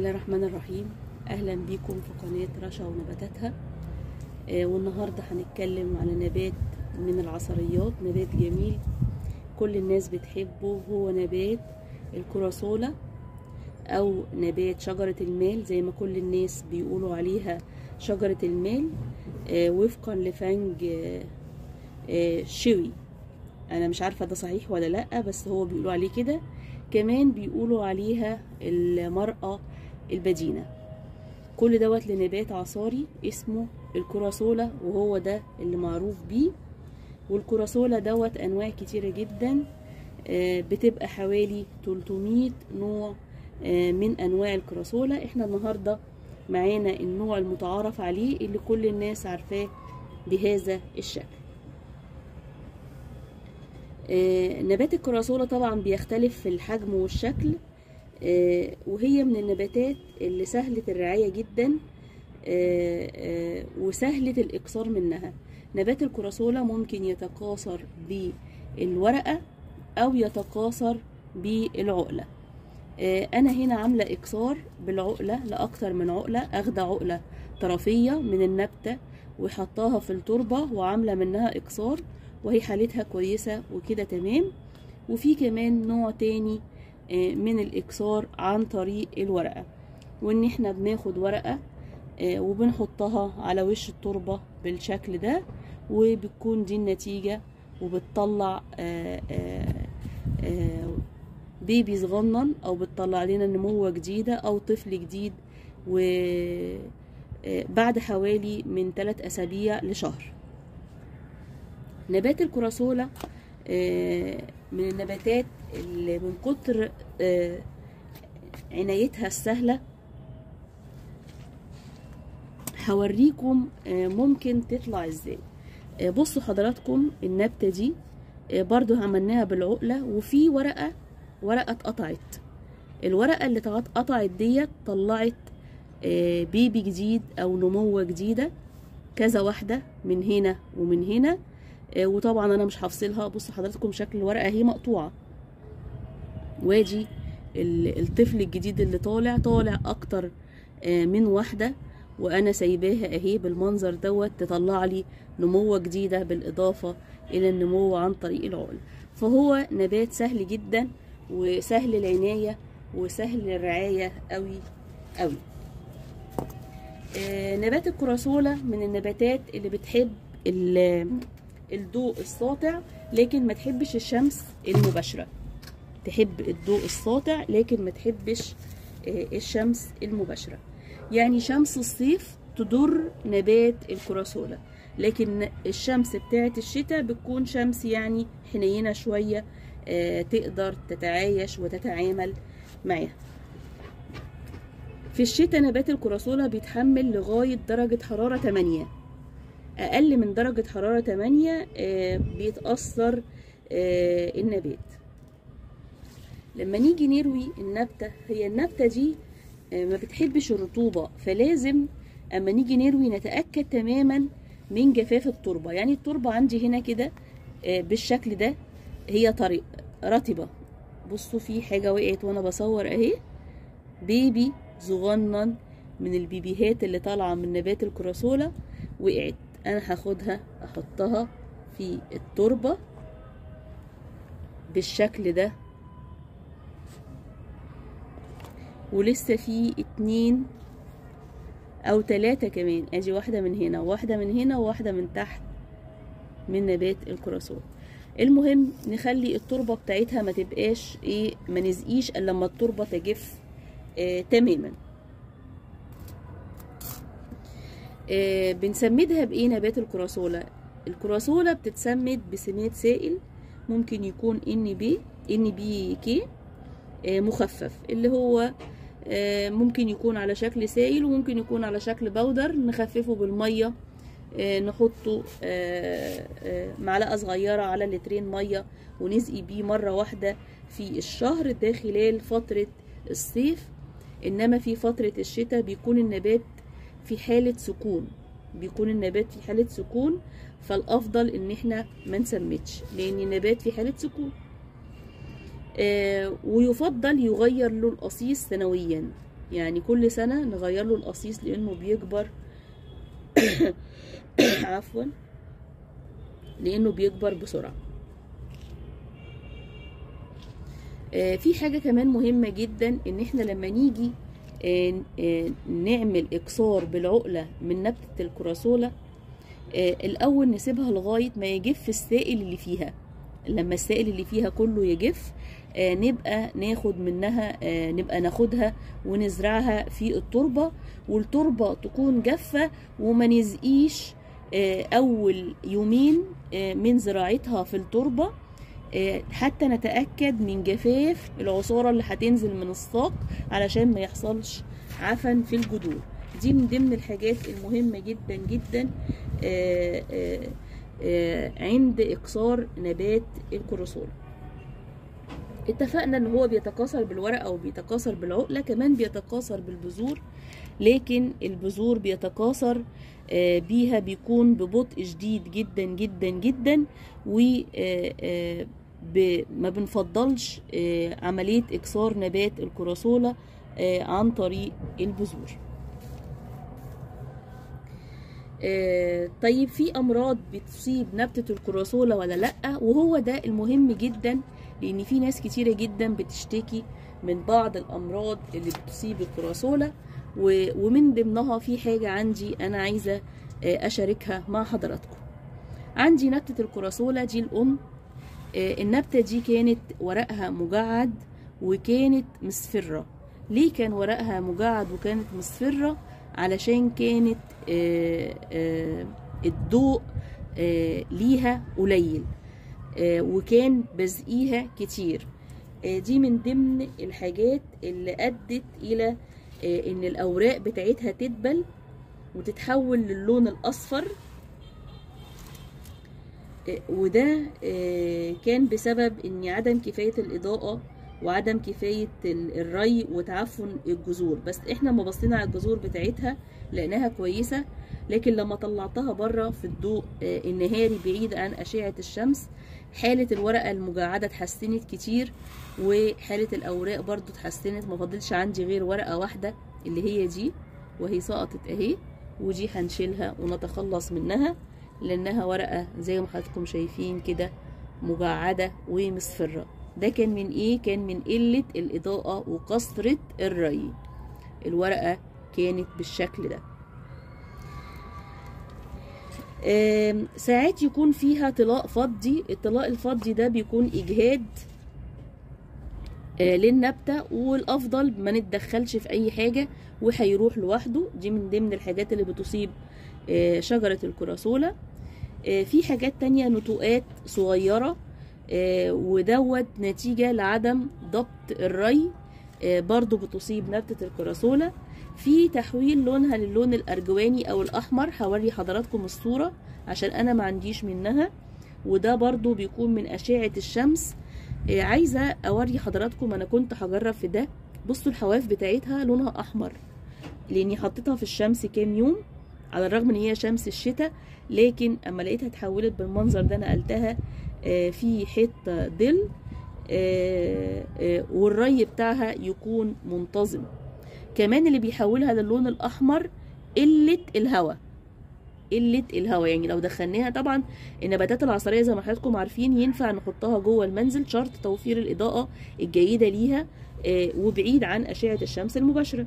الله الرحمن الرحيم اهلا بيكم في قناة رشا ونباتاتها آه والنهاردة هنتكلم على نبات من العصريات نبات جميل كل الناس بتحبه هو نبات الكراسولا او نبات شجرة المال زي ما كل الناس بيقولوا عليها شجرة المال آه وفقا لفنج آه آه شوي انا مش عارفة ده صحيح ولا لا بس هو بيقولوا عليه كده كمان بيقولوا عليها المرأة البدينة كل دوت لنبات عصاري اسمه الكراسولا وهو ده اللي معروف بيه والكراسولا دوت انواع كتيرة جدا بتبقى حوالي 300 نوع من انواع الكراسولا احنا النهاردة معانا النوع المتعارف عليه اللي كل الناس عارفاه بهذا الشكل آه نبات الكراسولا طبعا بيختلف في الحجم والشكل آه وهي من النباتات اللي سهلة الرعاية جدا آه وسهلة الإكثار منها نبات الكراسولا ممكن يتكاثر بالورقة أو يتكاثر بالعقلة أنا هنا عاملة إكثار بالعقلة لأكتر من عقلة أخدة عقلة طرفية من النبتة وحطاها في التربة وعاملة منها إكثار وهي حالتها كويسة وكده تمام وفي كمان نوع تاني من الإكسار عن طريق الورقة وإن احنا بناخد ورقة وبنحطها على وش التربة بالشكل ده وبتكون دي النتيجة وبتطلع بيبي صغنن أو بتطلع لنا نموة جديدة أو طفل جديد وبعد حوالي من ثلاث أسابيع لشهر نبات الكراسولا من النباتات اللي من كتر عنايتها السهلة هوريكم ممكن تطلع ازاي بصوا حضراتكم النبتة دي برضو عملناها بالعقلة وفي ورقة ورقة اتقطعت الورقة اللي اتقطعت ديت طلعت بيبي جديد او نموة جديدة كذا واحدة من هنا ومن هنا وطبعا انا مش هفصلها بصوا حضراتكم شكل الورقه اهي مقطوعه وادي الطفل الجديد اللي طالع طالع اكتر من واحده وانا سايباها اهي بالمنظر دوت تطلع لي نموه جديده بالاضافه الى النمو عن طريق العقل فهو نبات سهل جدا وسهل العنايه وسهل الرعايه قوي قوي نبات الكراسولا من النباتات اللي بتحب الضوء الساطع لكن ما تحبش الشمس المباشرة تحب الضوء الساطع لكن ما تحبش الشمس المباشرة يعني شمس الصيف تضر نبات الكراسولا لكن الشمس بتاعة الشتاء بتكون شمس يعني حنينة شوية تقدر تتعايش وتتعامل معاها في الشتاء نبات الكراسولا بيتحمل لغاية درجة حرارة 8 اقل من درجة حرارة 8 آه بيتأثر آه النبات لما نيجي نروي النبتة هي النبتة دي آه ما بتحبش الرطوبة فلازم اما نيجي نروي نتأكد تماما من جفاف التربة يعني التربة عندي هنا كده بالشكل ده هي طريق رطبة بصوا في حاجة وقعت وانا بصور اهي بيبي صغنن من البيبيهات اللي طالعة من نبات الكراسولا وقعت انا هاخدها احطها في التربة بالشكل ده ولسه في اتنين او تلاتة كمان ادي واحدة من هنا وواحدة من هنا وواحدة من تحت من نبات الكراسول المهم نخلي التربة بتاعتها ما تبقاش ايه ما نزقيش الا لما التربة تجف آه تماما آه بنسمدها بايه نبات الكراسولا الكراسولا بتتسمد بسماد سائل ممكن يكون ان بي ان بي كي آه مخفف اللي هو آه ممكن يكون على شكل سائل وممكن يكون على شكل بودر نخففه بالميه نحطه معلقه صغيره على لترين ميه ونسقي بيه مره واحده في الشهر ده خلال فتره الصيف انما في فتره الشتاء بيكون النبات في حالة سكون بيكون النبات في حالة سكون فالأفضل إن احنا ما نسمتش لأن النبات في حالة سكون آه ويفضل يغير له القصيص سنويا يعني كل سنة نغير له القصيص لانه بيكبر عفوا لانه بيكبر بسرعة آه، في حاجة كمان مهمة جدا ان احنا لما نيجي آه، آه، نعمل اكسار بالعقلة من نبتة الكراسولا آه، الاول نسيبها لغاية ما يجف السائل اللي فيها لما السائل اللي فيها كله يجف آه، نبقى ناخد منها آه، نبقى ناخدها ونزرعها في التربة والتربة تكون جافة وما نزقيش آه، اول يومين آه، من زراعتها في التربة آه، حتى نتأكد من جفاف العصارة اللي هتنزل من الساق علشان ما يحصلش عفن في الجذور دي من ضمن الحاجات المهمة جدا جدا آه، آه، آه، عند إقصار نبات الكروسولا اتفقنا ان هو بيتكاثر بالورقة او بيتكاثر بالعقلة كمان بيتكاثر بالبذور لكن البذور بيتكاثر آه، بيها بيكون ببطء شديد جدا جدا جدا و آه، آه، ب- ما بنفضلش آه، عملية إكسار نبات الكراسولا آه، عن طريق البذور آه، طيب في أمراض بتصيب نبتة الكراسولا ولا لأ وهو ده المهم جدا لأن في ناس كتيرة جدا بتشتكي من بعض الأمراض اللي بتصيب الكراسولا و- ومن ضمنها في حاجة عندي أنا عايزة آه، أشاركها مع حضراتكم عندي نبتة الكراسولا دي الأم آه، النبتة دي كانت ورقها مجعد وكانت مصفرة ليه كان ورقها مجعد وكانت مصفرة علشان كانت آه، آه، الضوء آه، ليها قليل آه، وكان بزقيها كتير آه، دي من ضمن الحاجات اللي أدت إلى آه، إن الأوراق بتاعتها تدبل وتتحول للون الأصفر آه، وده آه، كان بسبب ان عدم كفاية الإضاءة وعدم كفاية ال- الري وتعفن الجذور بس احنا ما بصينا على الجذور بتاعتها لقيناها كويسة لكن لما طلعتها بره في الضوء آه، النهاري بعيد عن أشعة الشمس حالة الورقة المجعدة اتحسنت كتير وحالة الأوراق برضو اتحسنت ما فضلش عندي غير ورقة واحدة اللي هي دي وهي سقطت اهي ودي هنشيلها ونتخلص منها لانها ورقة زي ما حضراتكم شايفين كده مجعدة ومصفرة ده كان من ايه كان من قلة الاضاءة وكثرة الري الورقة كانت بالشكل ده آم، ساعات يكون فيها طلاء فضي الطلاء الفضي ده بيكون اجهاد آه، للنبتة والافضل ما نتدخلش في اي حاجة وهيروح لوحده دي من ضمن الحاجات اللي بتصيب آه، شجرة الكراسولا آه، في حاجات تانية نتوءات صغيرة آه، ودوت نتيجة لعدم ضبط الري آه، برضو بتصيب نبتة الكراسولا في تحويل لونها للون الأرجواني أو الأحمر هوري حضراتكم الصورة عشان أنا ما عنديش منها وده برضو بيكون من أشعة الشمس آه، عايزة أوري حضراتكم أنا كنت هجرب في ده بصوا الحواف بتاعتها لونها أحمر لأني حطيتها في الشمس كام يوم على الرغم ان هي شمس الشتاء لكن اما لقيتها اتحولت بالمنظر ده نقلتها آه، في حته ظل آه، آه، والري بتاعها يكون منتظم كمان اللي بيحولها للون الاحمر قله الهواء قله الهواء يعني لو دخلناها طبعا النباتات العصريه زي ما حضراتكم عارفين ينفع نحطها جوه المنزل شرط توفير الاضاءه الجيده ليها آه، وبعيد عن اشعه الشمس المباشره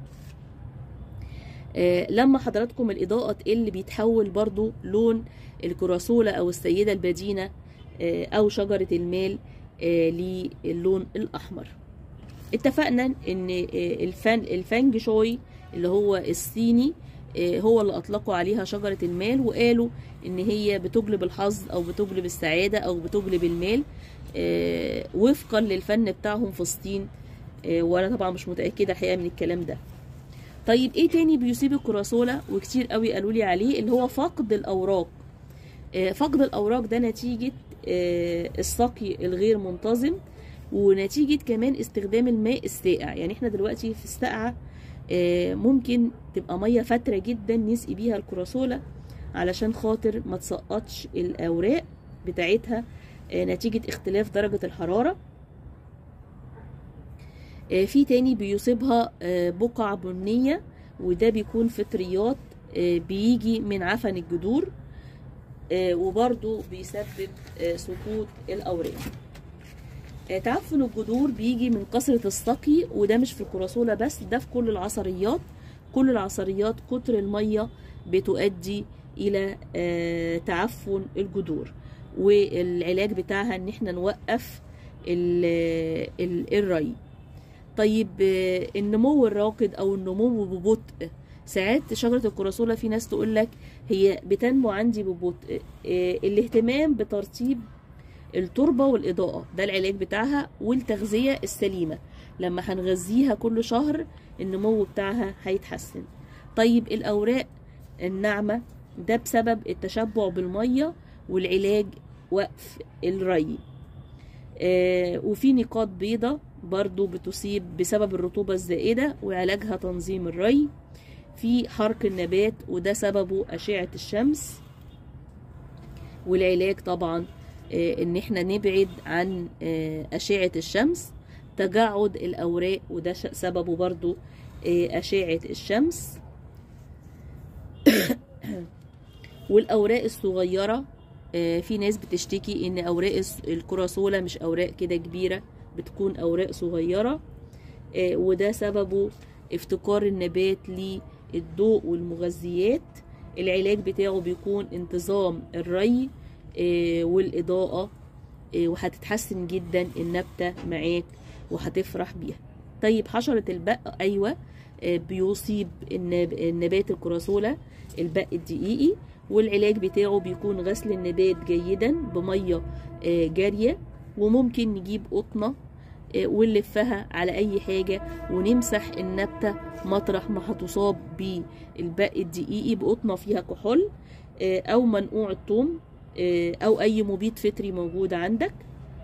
آه، لما حضراتكم الإضاءة تقل بيتحول برضو لون الكراسولا أو السيدة البدينة آه، أو شجرة المال آه، للون الأحمر اتفقنا ان آه، الفن الفانج شوي اللي هو الصيني آه، هو اللي اطلقوا عليها شجرة المال وقالوا ان هي بتجلب الحظ او بتجلب السعادة او بتجلب المال آه، وفقا للفن بتاعهم في الصين آه، وانا طبعا مش متأكدة الحقيقة من الكلام ده طيب ايه تاني بيصيب الكراسولا وكتير قوي قالوا لي عليه اللي هو فقد الاوراق آه، فقد الاوراق ده نتيجة آه، السقي الغير منتظم ونتيجة كمان استخدام الماء الساقع يعني احنا دلوقتي في السقعة آه، ممكن تبقى مية فترة جدا نسقي بيها الكراسولا علشان خاطر ما تسقطش الاوراق بتاعتها آه، نتيجة اختلاف درجة الحرارة آه، في تاني بيصيبها آه، بقع بنية وده بيكون فطريات آه، بيجي من عفن الجذور آه، وبرضو بيسبب آه، سقوط الأوراق آه، تعفن الجذور بيجي من كثرة السقي وده مش في الكراسولا بس ده في كل العصريات كل العصريات كتر المية بتؤدي إلى آه، تعفن الجذور والعلاج بتاعها ان احنا نوقف ال- ال- الري طيب آه، النمو الراكد او النمو ببطء ساعات شجرة الكراسولا في ناس تقول لك هي بتنمو عندي ببطء آه، الاهتمام بترطيب التربة والإضاءة ده العلاج بتاعها والتغذية السليمة لما هنغذيها كل شهر النمو بتاعها هيتحسن طيب الأوراق الناعمة ده بسبب التشبع بالمية والعلاج وقف الري آه وفي نقاط بيضة برضو بتصيب بسبب الرطوبة الزائدة وعلاجها تنظيم الري في حرق النبات وده سببه أشعة الشمس والعلاج طبعا آه، ان احنا نبعد عن آه، أشعة الشمس تجعد الأوراق وده ش- سببه برضو آه، أشعة الشمس والأوراق الصغيرة آه، في ناس بتشتكي ان أوراق الس- الكراسولا مش أوراق كده كبيرة بتكون أوراق صغيرة آه، وده سببه افتقار النبات للضوء والمغذيات العلاج بتاعه بيكون انتظام الري آه، والإضاءة آه، وهتتحسن جدا النبتة معاك وهتفرح بيها طيب حشرة البق أيوة آه، بيصيب النب- النبات الكراسولا البق الدقيقي والعلاج بتاعه بيكون غسل النبات جيدا بمية آه، جارية وممكن نجيب قطنة آه، ونلفها على أي حاجة ونمسح النبتة مطرح ما هتصاب بالبق الدقيقي بقطنة فيها كحول آه، أو منقوع الثوم آه، أو أي مبيد فطري موجود عندك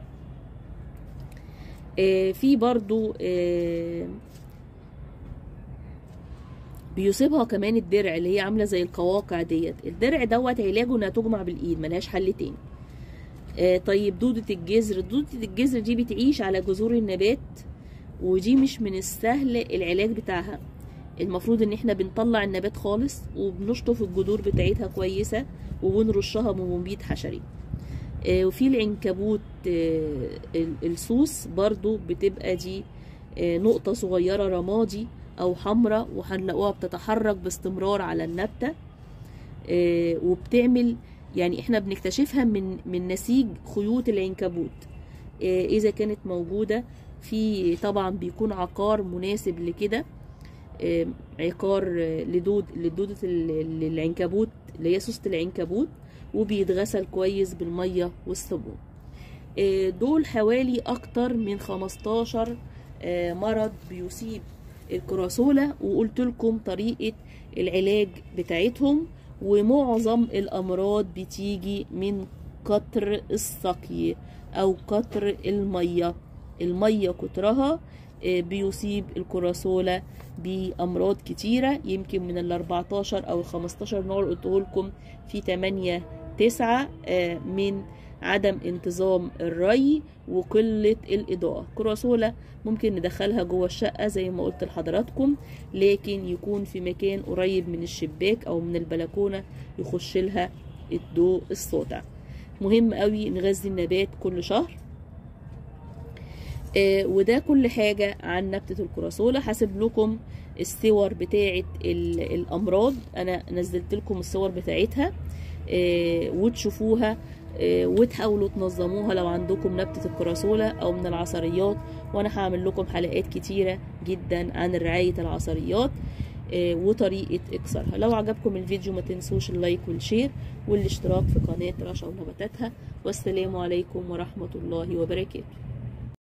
آه، في برضو آه، بيصيبها كمان الدرع اللي هي عامله زي القواقع ديت الدرع دوت علاجه انها تجمع بالايد ملهاش حل تاني آه، طيب دودة الجذر دودة الجذر دي بتعيش على جذور النبات ودي مش من السهل العلاج بتاعها المفروض ان احنا بنطلع النبات خالص وبنشطف الجذور بتاعتها كويسة وبنرشها بمبيد حشري آه، وفي العنكبوت آه، ال- السوس برضو بتبقى دي آه، نقطة صغيرة رمادي أو حمراء وهنلاقوها بتتحرك باستمرار على النبتة آه، وبتعمل يعني احنا بنكتشفها من من نسيج خيوط العنكبوت آه، إذا كانت موجودة في طبعا بيكون عقار مناسب لكده آه، عقار آه، لدود لدودة ال- العنكبوت اللي هي سوسة العنكبوت وبيتغسل كويس بالمية والصابون آه، دول حوالي أكتر من 15 آه، مرض بيصيب الكراسولا وقلت لكم طريقة العلاج بتاعتهم ومعظم الأمراض بتيجي من كتر السقي أو كتر المية المية كترها آه، بيصيب الكراسولا بأمراض كتيرة يمكن من ال 14 أو ال 15 نوع اللي قلته لكم في 8 9 من عدم انتظام الري وقلة الإضاءة كراسولا ممكن ندخلها جوه الشقة زي ما قلت لحضراتكم لكن يكون في مكان قريب من الشباك أو من البلكونة يخش لها الضوء الساطع مهم قوي نغذي النبات كل شهر آه، وده كل حاجة عن نبتة الكراسولا حاسب لكم الصور بتاعة ال- الأمراض أنا نزلت لكم الصور بتاعتها آه، وتشوفوها آه، وتحاولوا تنظموها لو عندكم نبتة الكراسولا أو من العصريات وأنا هعمل لكم حلقات كتيرة جدا عن رعاية العصريات آه، وطريقة إكسارها لو عجبكم الفيديو ما تنسوش اللايك والشير والاشتراك في قناة رشا ونباتاتها والسلام عليكم ورحمة الله وبركاته